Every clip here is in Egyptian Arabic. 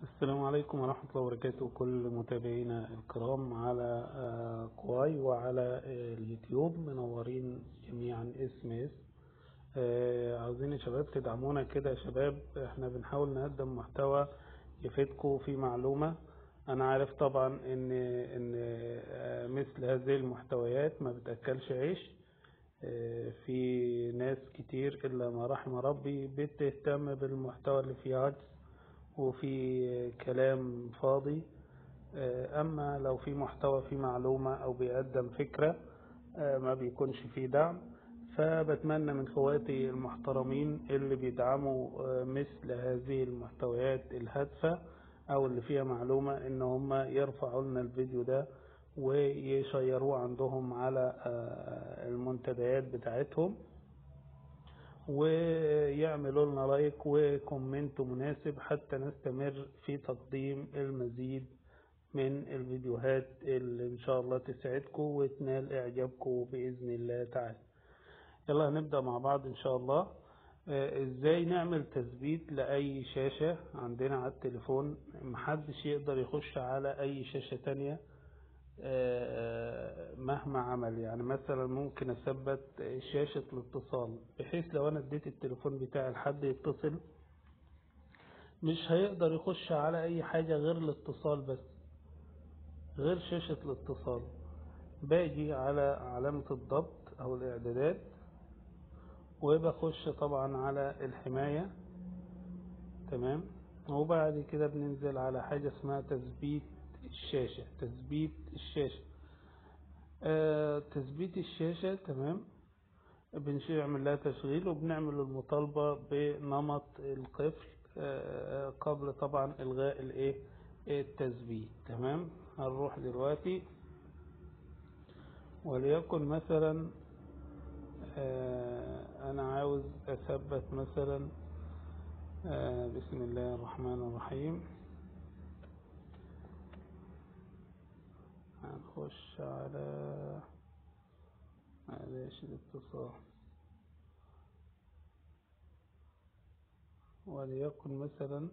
السلام عليكم ورحمة الله وبركاته كل متابعينا الكرام على آه، كواي وعلى آه، اليوتيوب منورين جميعا اسم اسم آه، عاوزين يا شباب تدعمونا كده يا شباب احنا بنحاول نقدم محتوى يفيدكم في معلومة انا عارف طبعا ان ان آه، مثل هذه المحتويات ما بتأكلش عيش آه، في ناس كتير الا ما رحم ربي بتهتم بالمحتوى اللي فيه هجس وفي كلام فاضي أما لو في محتوى في معلومة أو بيقدم فكرة ما بيكونش فيه دعم فبتمنى من خواتي المحترمين اللي بيدعموا مثل هذه المحتويات الهادفة أو اللي فيها معلومة إن هم يرفعوا لنا الفيديو ده ويشيروه عندهم على المنتديات بتاعتهم ويعملوا لنا لايك وكومنت مناسب حتى نستمر في تقديم المزيد من الفيديوهات اللي ان شاء الله تسعدكم وتنال اعجابكم باذن الله تعالى يلا هنبدا مع بعض ان شاء الله آه، ازاي نعمل تثبيت لاي شاشة عندنا على التليفون محدش يقدر يخش على اي شاشة تانية آه، مهما عمل يعني مثلا ممكن اثبت شاشة الاتصال بحيث لو انا اديت التليفون بتاعي لحد يتصل مش هيقدر يخش على اي حاجة غير الاتصال بس غير شاشة الاتصال باجي على علامة الضبط او الاعدادات وبخش طبعا على الحماية تمام وبعد كده بننزل على حاجة اسمها تثبيت الشاشة تثبيت الشاشة آه تثبيت الشاشة تمام بنعمل لها تشغيل وبنعمل المطالبة بنمط القفل آه قبل طبعا الغاء الايه التثبيت تمام هنروح دلوقتي وليكن مثلا آه انا عاوز اثبت مثلا آه بسم الله الرحمن الرحيم هنخش على معلش الاتصال وليكن مثلا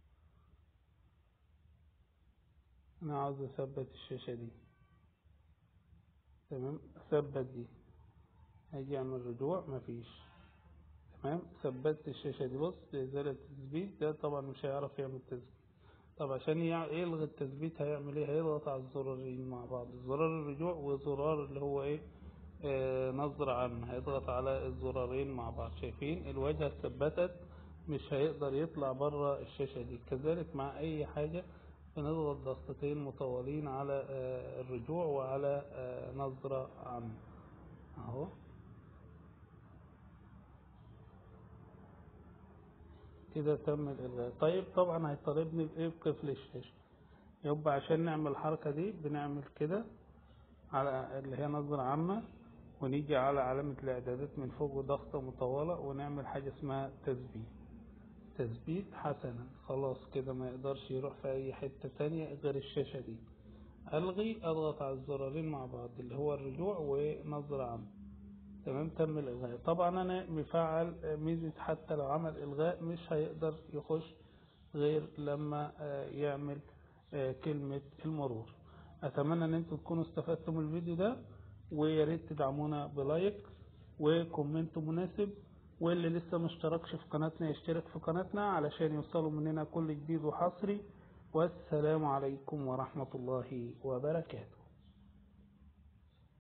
انا عاوز اثبت الشاشة دي تمام اثبت دي هاجي اعمل رجوع مفيش تمام ثبتت الشاشة دي بص لإزالة التثبيت ده طبعا مش هيعرف يعمل تثبيت طب عشان يلغي التثبيت هيعمل ايه هيضغط على الزرارين مع بعض زرار الرجوع وزرار اللي هو ايه آه نظر عام هيضغط على الزرارين مع بعض شايفين الواجهة اتثبتت مش هيقدر يطلع بره الشاشة دي كذلك مع اي حاجة بنضغط ضغطتين مطولين على آه الرجوع وعلى آه نظرة عامة اهو كده تم الإلغاء طيب طبعا هيطالبني بإيه بقفل الشاشة يبقى عشان نعمل الحركة دي بنعمل كده على اللي هي نظرة عامة ونيجي على علامة الإعدادات من فوق ضغطة مطولة ونعمل حاجة اسمها تثبيت تثبيت حسنا خلاص كده ما يقدرش يروح في أي حتة تانية غير الشاشة دي ألغي أضغط على الزرارين مع بعض اللي هو الرجوع ونظرة عامة تمام تم الإلغاء طبعا أنا مفعل ميزة حتى لو عمل إلغاء مش هيقدر يخش غير لما يعمل كلمة المرور أتمنى أن أنتم تكونوا استفدتم من الفيديو ده ويا ريت تدعمونا بلايك وكومنت مناسب واللي لسه مشتركش في قناتنا يشترك في قناتنا علشان يوصلوا مننا كل جديد وحصري والسلام عليكم ورحمة الله وبركاته